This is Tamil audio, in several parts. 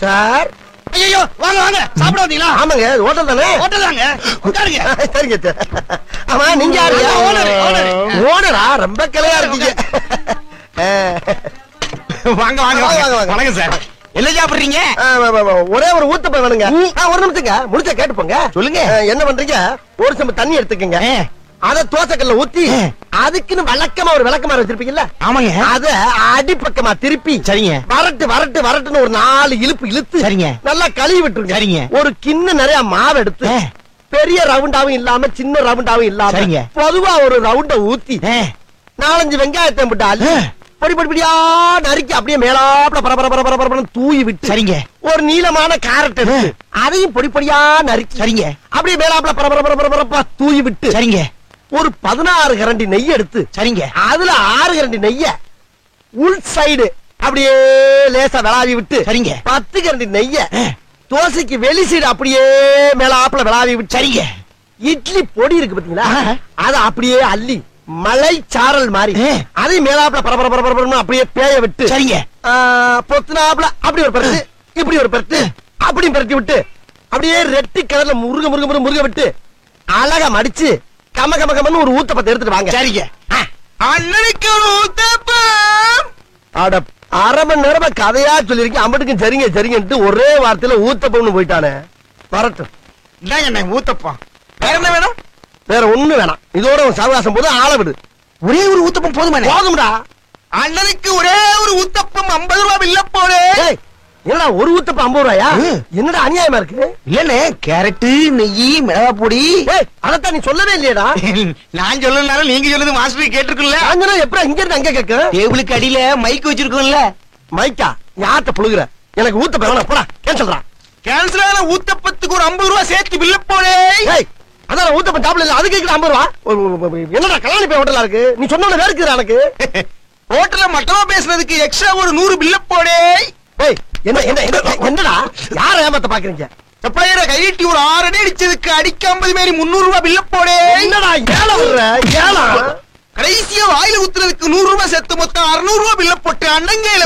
சார் ஐயோ வாங்க வாங்க சாப்பிட வந்தீங்களா ஆமாங்க ஹோட்டல் தானே ஹோட்டல் தாங்க உட்காருங்க சரிங்க சார். ஆமா நீங்க யாரு நான் owner, owner. ஓனரா ரொம்ப கிளையா இருக்கீங்க வாங்க வாங்க, வாங்க, வாங்க. வணக்கம் சார் என்ன சாப்பிடுறீங்க ஆ, வா, வா, வா. ஒரே ஒரு ஊத்தப்ப வேணுங்க ஆ, ஒரு நிமிஷங்க முடிச்ச கேட்டு போங்க சொல்லுங்க. ஆ, என்ன பண்றீங்க ஒரு சம்பு தண்ணி எடுத்துக்கங்க ஆ. அத தோசைக்கல்ல ஊத்தி ஆ. அதுக்குன்னு வழக்கமா ஒரு விளக்கமா வச்சிருப்பீங்கல்ல ஆமாங்க அத அடிப்பக்கமா திருப்பி சரிங்க வரட்டு வரட்டு வரட்டுன்னு ஒரு நாலு இழுப்பு இழுத்து சரிங்க. நல்லா கழுவி விட்டுருங்க சரிங்க. ஒரு கிண்ண நிறைய மாவு எடுத்து ஆ. பெரிய ரவுண்டாவும் இல்லாம சின்ன ரவுண்டாவும் இல்லாம சரிங்க. பொதுவா ஒரு ரவுண்ட ஊத்தி ஆ, நாலஞ்சு வெங்காயத்தை போட்டு அள்ளி ஆ. பொடி பொடி பொடியா நறுக்கி அப்படியே மேலாப்ல பர பர பர பர பரன்னு தூவி விட்டு சரிங்க ஒரு நீளமான கேரட் எடுத்து அதையும் பொடி பொடியா நறுக்கி சரிங்க அப்படியே மேலாப்ல பர பர பர பர பரப்பா தூவி விட்டு சரிங்க ஒரு பதினாறு கரண்டி நெய் எடுத்து சரிங்க அதுல ஆறு கரண்டி நெய்ய உள் சைடு அப்படியே லேசா விளாவி விட்டு சரிங்க. பத்து கரண்டி நெய்ய ஆ. தோசைக்கு வெளி சைடு அப்படியே மேலாப்ல விளாவி விட்டு சரிங்க இட்லி பொடி இருக்கு பாத்தீங்களா ஆ. அத அப்படியே அள்ளி மலை சாரல் மாதிரி ஆ. அதையும் மேலாப்ல பரபர பரபர பரபரன்னு அப்படியே பேய விட்டு சரிங்க ஆ, பொத்துனாப்ல அப்படி ஒரு பரட்டு இப்படி ஒரு பரட்டு அப்படி பரட்டி விட்டு அப்படியே ரெட்டி கலர்ல முருக முருக முருக முருக விட்டு அழகா மடிச்சு கம கம கமன்னு ஒரு ஊத்தப்பத்தை எடுத்துட்டு வாங்க சரிங்க அண்ணனுக்கு ஒரு ஊத்தப்பம் அட அரை மணி நேரமா கதையா சொல்லிருக்கேன் அம்பட்டுக்கும் சரிங்க சரிங்கன்ட்டு ஒரே வார்த்தையில ஊத்தப்பம்னு போயிட்டானே வரட்டும் இந்தாங்க அண்ணன் ஊத்தப்பம் வேற என்ன வேணும் வேற ஒண்ணு வேணாம் இதோட உன் சவகாசம் போது ஆள விடு ஒரே ஒரு ஊத்தப்பம் போதுமா போதும்டா அண்ணனுக்கு ஒரே ஒரு ஊத்தப்பம் ஐம்பது ரூபாய் இல்ல போடு ஏய், என்னடா ஒரு ஊத்தப்பம் ஐம்பது ரூபாயா ம். என்னடா அநியாயமா இருக்கு இல்லண்ணே கேரட்டு நெய் மிளகா பொடி ஏய் அதத்தான் நீ சொல்லவே இல்லையடா நான் சொல்லனாலும் நீங்க சொல்லுது மாஸ்டர் கேட்டிருக்குல்ல அங்கனா எப்படி இங்க இருந்து அங்க கேட்க டேபிளுக்கு அடியில மைக் வச்சிருக்கோம்ல மைக்கா யார்கிட்ட புழுகுற எனக்கு ஊத்த வேணாம் போடா கேன்சல்டா கேன்சல் ஆன ஊத்தப்பத்துக்கு ஒரு ஐம்பது ரூபாய் சேர்த்து பில்ல போடு ஏய் அதான் ஊத்தப்பம் சாப்பிடல இல்ல அதுக்கு கேக்குற ஐம்பது ரூபா ஒரு- ஒரு- ஒரு- என்னடா கல்யாணி போய் ஹோட்டலா இருக்கு நீ சொன்ன வேறுக்குறா எனக்கு ஹோட்டல்ல மட்டமா பேசுனதுக்கு எக்ஸ்ட்ரா ஒரு நூறு பில்ல போடு ஏய் என்ன என்ன என்ன- என்னடா யார ஏமாத்த பாக்குறீங்க சப்ளையரை கையிட்டி ஒரு ஆறு அடி அடிச்சதுக்கு அடிக்க ஐம்பது மாரி முன்னூறு ரூபாய் பில்ல போடு என்னடா ஏழை விடுற ஏழா கடைசியா வாயில ஊத்துறதுக்கு நூறு ரூபாய் சேர்த்து மொத்தம் அறுநூறு ரூபாய் பில்ல போட்டு அண்ணங்கையில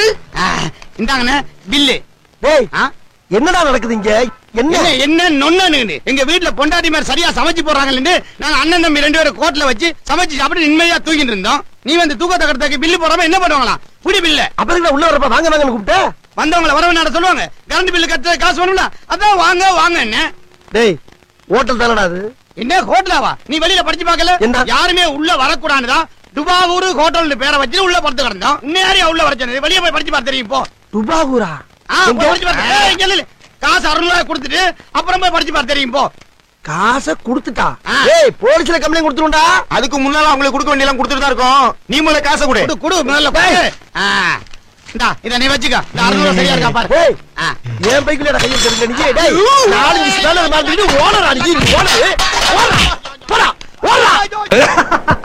இந்தாங்கண்ணே பில்லு டேய் என்னடா நடக்குது இங்க என்ன என்ன என்ன நொன்னு எங்க வீட்டுல பொண்டாட்டி மாதிரி சரியா சமைச்சு போறாங்கன்னு நாங்க அண்ணன் தம்பி ரெண்டு பேரும் கோட்ல வச்சு சமைச்சு சாப்பிட்டு நிம்மதியா தூங்கிட்டு இருந்தோம் நீ வந்து தூக்கத்தை கடத்தக்கு பில்லு போடாம என்ன பண்ணுவாங்களாம் புடி பில்ல அப்புறம் உள்ள வரப்ப வாங்க வாங்கன்னு கூப்பிட்ட வந்தவங்கள வரவு நட சொல்லுவாங்க கரண்ட் பில்லு கட்ட காசு வேணும்ல அதான் வாங்க வாங்க என்ன டேய் ஹோட்டல் தானடா அது என்ன ஹோட்டலாவா நீ வெளியில படிச்சு பார்க்கல என்ன? யாருமே உள்ள வரக்கூடாதுதான் துபாவூர் ஹோட்டல் பேரை வச்சு உள்ள படுத்து கிடந்தோம் இன்னும் யாரையா உள்ள வர சொன்னது வெளியே போய் படிச்சு பார்த்து தெரியும் போ துபாகூரா ஆ, போய் படிச்சு பாரு. ஏய், இங்க இல்ல, இல்ல. காசு அறுநூறு கொடுத்துட்டு அப்புறம் போய் படிச்சு பார்த்து தெரியும் போ காசை குடுத்துட்டா ஆ. ஏய் போலீஸ்ல கம்ப்ளைண்ட் கொடுத்துருண்டா அதுக்கு முன்னால அவங்களுக்கு கொடுக்க வேண்டியலாம் கொடுத்துட்டு தான் இருக்கோம் நீ முதல்ல காசை கொடு கொடு கொடு முதல்ல கொடு ஆ. இந்தா இத நீ வச்சுக்க இந்த அறுநூறு சரியா இருக்கா பாரு ஏய் ஆ. என் பைக்குல கையில் தெரிஞ்ச நீ டேய் நாலஞ்சு ஸ்பேனர் மாட்டிட்டு ஓனர் அடிச்சு ஓனர் போடா போடா